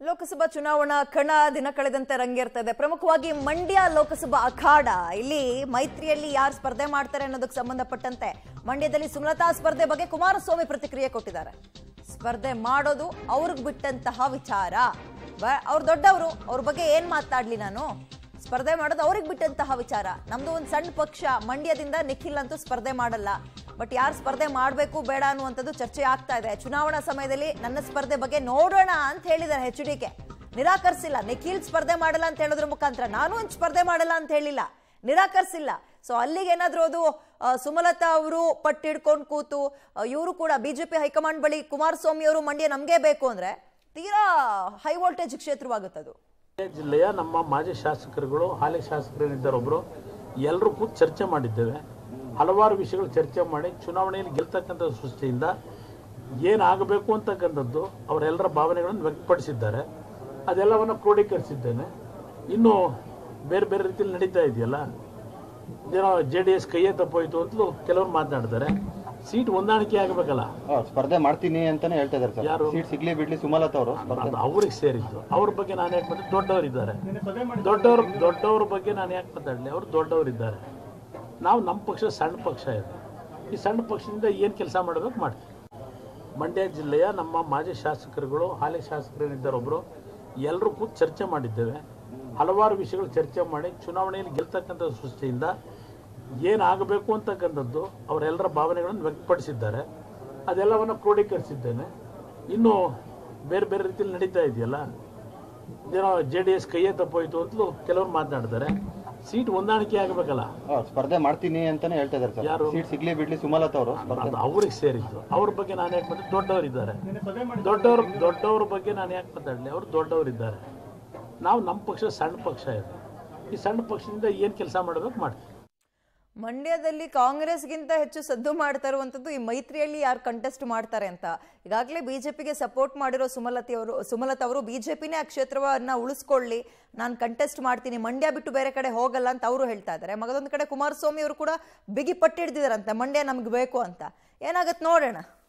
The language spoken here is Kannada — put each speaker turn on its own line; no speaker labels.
ಲೋಕಸಭಾ ಚುನಾವಣಾ ಕಣ ದಿನ ಕಳೆದಂತೆ ರಂಗೇರ್ತದೆ ಪ್ರಮುಖವಾಗಿ ಮಂಡ್ಯ ಲೋಕಸಭಾ ಅಖಾಡ ಇಲ್ಲಿ ಮೈತ್ರಿಯಲ್ಲಿ ಯಾರು ಸ್ಪರ್ಧೆ ಮಾಡ್ತಾರೆ ಅನ್ನೋದಕ್ಕೆ ಸಂಬಂಧಪಟ್ಟಂತೆ ಮಂಡ್ಯದಲ್ಲಿ ಸುಮಲತಾ ಸ್ಪರ್ಧೆ ಬಗ್ಗೆ ಕುಮಾರಸ್ವಾಮಿ ಪ್ರತಿಕ್ರಿಯೆ ಕೊಟ್ಟಿದ್ದಾರೆ ಸ್ಪರ್ಧೆ ಮಾಡೋದು ಅವ್ರಿಗೆ ಬಿಟ್ಟಂತಹ ವಿಚಾರ ಅವ್ರು ದೊಡ್ಡವರು ಅವ್ರ ಬಗ್ಗೆ ಏನ್ ಮಾತಾಡ್ಲಿ ನಾನು ಸ್ಪರ್ಧೆ ಮಾಡೋದು ಅವ್ರಿಗೆ ಬಿಟ್ಟಂತಹ ವಿಚಾರ ನಮ್ದು ಒಂದು ಸಣ್ಣ ಪಕ್ಷ ಮಂಡ್ಯದಿಂದ ನಿಖಿಲ್ ಅಂತೂ ಸ್ಪರ್ಧೆ ಮಾಡಲ್ಲ ಬಟ್ ಯಾರು ಸ್ಪರ್ಧೆ ಮಾಡಬೇಕು ಬೇಡ ಅನ್ನುವಂಥದ್ದು ಚರ್ಚೆ ಆಗ್ತಾ ಇದೆ ಚುನಾವಣಾ ಸಮಯದಲ್ಲಿ ನನ್ನ ಸ್ಪರ್ಧೆ ಬಗ್ಗೆ ನೋಡೋಣ ಅಂತ ಹೇಳಿದ್ದಾರೆ ಎಚ್ ಡಿ ಕೆ ನಿರಾಕರಿಸಿಲ್ಲ ನಿಖಿಲ್ ಸ್ಪರ್ಧೆ ಮಾಡಲ್ಲ ಅಂತ ಹೇಳೋದ್ರ ಮುಖಾಂತರ ನಾನು ಒಂದು ಸ್ಪರ್ಧೆ ಮಾಡಲ್ಲ ಅಂತ ಹೇಳಿಲ್ಲ ನಿರಾಕರಿಸಿಲ್ಲ ಸೊ ಅಲ್ಲಿಗೆ ಏನಾದ್ರೂ ಅದು ಆ, ಸುಮಲತಾ ಅವರು ಪಟ್ಟಿಡ್ಕೊಂಡು ಕೂತು ಇವರು ಕೂಡ ಬಿಜೆಪಿ ಹೈಕಮಾಂಡ್ ಬಳಿ ಕುಮಾರಸ್ವಾಮಿ ಅವರು ಮಂಡ್ಯ ನಮ್ಗೆ ಬೇಕು ಅಂದ್ರೆ ತೀರಾ ಹೈ ವೋಲ್ಟೇಜ್ ಕ್ಷೇತ್ರವಾಗುತ್ತದು
ಮಂಡ್ಯ ಜಿಲ್ಲೆಯ ನಮ್ಮ ಮಾಜಿ ಶಾಸಕರುಗಳು ಹಾಲಿ ಶಾಸಕರೇನಿದ್ದಾರೆ ಒಬ್ಬರು ಎಲ್ಲರೂ ಕೂತು ಚರ್ಚೆ ಮಾಡಿದ್ದೇವೆ ಹಲವಾರು ವಿಷಯಗಳು ಚರ್ಚೆ ಮಾಡಿ ಚುನಾವಣೆಯಲ್ಲಿ ಗೆಲ್ತಕ್ಕಂಥ ಸೃಷ್ಟಿಯಿಂದ ಏನಾಗಬೇಕು ಅಂತಕ್ಕಂಥದ್ದು ಅವರೆಲ್ಲರ ಭಾವನೆಗಳನ್ನು ವ್ಯಕ್ತಪಡಿಸಿದ್ದಾರೆ ಅದೆಲ್ಲವನ್ನು ಕ್ರೋಢೀಕರಿಸಿದ್ದೇನೆ ಇನ್ನು ಬೇರೆ ಬೇರೆ ರೀತಿಯಲ್ಲಿ ನಡೀತಾ ಇದೆಯಲ್ಲ ಏನೋ ಜೆ ಡಿ ಎಸ್ ಕೈಯೇ ತಪ್ಪೋಯ್ತು ಅಂತಲೂ ಕೆಲವರು ಮಾತನಾಡ್ತಾರೆ ಸೀಟ್ ಹೊಂದಾಣಿಕೆ ಆಗಬೇಕಲ್ಲ
ಆ, ಸ್ಪರ್ಧೆ ಮಾಡ್ತೀನಿ ಅಂತಾನೆ ಹೇಳ್ತಾ ಇದಾರೆ ಸರ್
ಯಾರು?
ಸೀಟ್ ಸಿಗ್ಲಿ ಬಿಡ್ಲಿ ಸುಮಲತಾ ಅವರು ಸ್ಪರ್ಧೆ
ಅದು ಅವ್ರಿಗೆ ಸೇರಿದ್ದು ಅವ್ರ ಬಗ್ಗೆ ನಾನು ಯಾಕೆ ಮಾತಾಡ್ಲಿ ದೊಡ್ಡವರಿದ್ದಾರೆ ದೊಡ್ಡವ್ರ ದೊಡ್ಡವ್ರ ಬಗ್ಗೆ ನಾನು ಯಾಕೆ ಮಾತಾಡಲಿ ಅವ್ರು ದೊಡ್ಡವರಿದ್ದಾರೆ ನಾವು ನಮ್ಮ ಪಕ್ಷ ಸಣ್ಣ ಪಕ್ಷ ಇದೆ ಈ ಸಣ್ಣ ಪಕ್ಷದಿಂದ ಏನು ಕೆಲಸ ಮಾಡಬೇಕು ಮಾಡ್ತೀವಿ ಮಂಡ್ಯ ಜಿಲ್ಲೆಯ ನಮ್ಮ ಮಾಜಿ ಶಾಸಕರುಗಳು ಹಾಲಿ ಶಾಸಕರೇನಿದ್ದಾರೆ ಒಬ್ಬರು ಎಲ್ಲರೂ ಕೂತು ಚರ್ಚೆ ಮಾಡಿದ್ದೇವೆ ಹಲವಾರು ವಿಷಯಗಳು ಚರ್ಚೆ ಮಾಡಿ ಚುನಾವಣೆಯಲ್ಲಿ ಗೆಲ್ತಕ್ಕಂಥ ಸೃಷ್ಟಿಯಿಂದ ಏನಾಗಬೇಕು ಅಂತಕ್ಕಂಥದ್ದು ಅವರೆಲ್ಲರ ಭಾವನೆಗಳನ್ನು ವ್ಯಕ್ತಪಡಿಸಿದ್ದಾರೆ ಅದೆಲ್ಲವನ್ನು ಕ್ರೋಢೀಕರಿಸಿದ್ದೇನೆ ಇನ್ನು ಬೇರೆ ಬೇರೆ ರೀತಿಯಲ್ಲಿ ನಡೀತಾ ಇದೆಯಲ್ಲ ಏನೋ ಜೆ ಡಿ ಎಸ್ ಕೈಯೇ ತಪ್ಪೋಯ್ತು ಅಂತಲೂ ಕೆಲವರು ಮಾತನಾಡ್ತಾರೆ ಸೀಟ್ ಹೊಂದಾಣಿಕೆ ಆಗಬೇಕಲ್ಲ
ಆ, ಸ್ಪರ್ಧೆ ಮಾಡ್ತೀನಿ ಅಂತಾನೆ ಹೇಳ್ತಾ ಇದಾರೆ ಸರ್
ಯಾರು?
ಸೀಟ್ ಸಿಗ್ಲಿ ಬಿಡ್ಲಿ ಸುಮಲತಾ ಅವರು ಸ್ಪರ್ಧೆ
ಅದು ಅವ್ರಿಗೆ ಸೇರಿದ್ದು ಅವ್ರ ಬಗ್ಗೆ ನಾನು ಯಾಕೆ ಮಾತಾಡ್ಲಿ ದೊಡ್ಡವರಿದ್ದಾರೆ ದೊಡ್ಡವ್ರ ದೊಡ್ಡವ್ರ ಬಗ್ಗೆ ನಾನು ಯಾಕೆ ಮಾತಾಡಲಿ ಅವ್ರು ದೊಡ್ಡವರಿದ್ದಾರೆ ನಾವು ನಮ್ಮ ಪಕ್ಷ ಸಣ್ಣ ಪಕ್ಷ ಇದೆ ಈ ಸಣ್ಣ ಪಕ್ಷದಿಂದ ಏನು ಕೆಲಸ ಮಾಡಬೇಕು ಮಾಡ್ತೀವಿ
ಮಂಡ್ಯದಲ್ಲಿ ಕಾಂಗ್ರೆಸ್ಗಿಂತ ಹೆಚ್ಚು ಸದ್ದು ಮಾಡ್ತಾ ಇರುವಂಥದ್ದು ಈ ಮೈತ್ರಿಯಲ್ಲಿ ಯಾರು ಕಂಟೆಸ್ಟ್ ಮಾಡ್ತಾರೆ ಅಂತ ಈಗಾಗಲೇ ಬಿಜೆಪಿಗೆ ಸಪೋರ್ಟ್ ಮಾಡಿರೋ ಸುಮಲತಿ ಅವರು ಸುಮಲತಾ ಅವರು ಬಿಜೆಪಿನೇ ಆ ಕ್ಷೇತ್ರವನ್ನ ಉಳಿಸ್ಕೊಳ್ಳಿ ನಾನು ಕಂಟೆಸ್ಟ್ ಮಾಡ್ತೀನಿ ಮಂಡ್ಯ ಬಿಟ್ಟು ಬೇರೆ ಕಡೆ ಹೋಗಲ್ಲ ಅಂತ ಅವರು ಹೇಳ್ತಾ ಇದ್ದಾರೆ ಮಗದೊಂದು ಕಡೆ ಕುಮಾರಸ್ವಾಮಿ ಅವರು ಕೂಡ ಬಿಗಿ ಪಟ್ಟಿಡ್ದಿದಾರಂತೆ ಮಂಡ್ಯ ನಮ್ಗೆ ಬೇಕು ಅಂತ ಏನಾಗತ್ತೆ ನೋಡೋಣ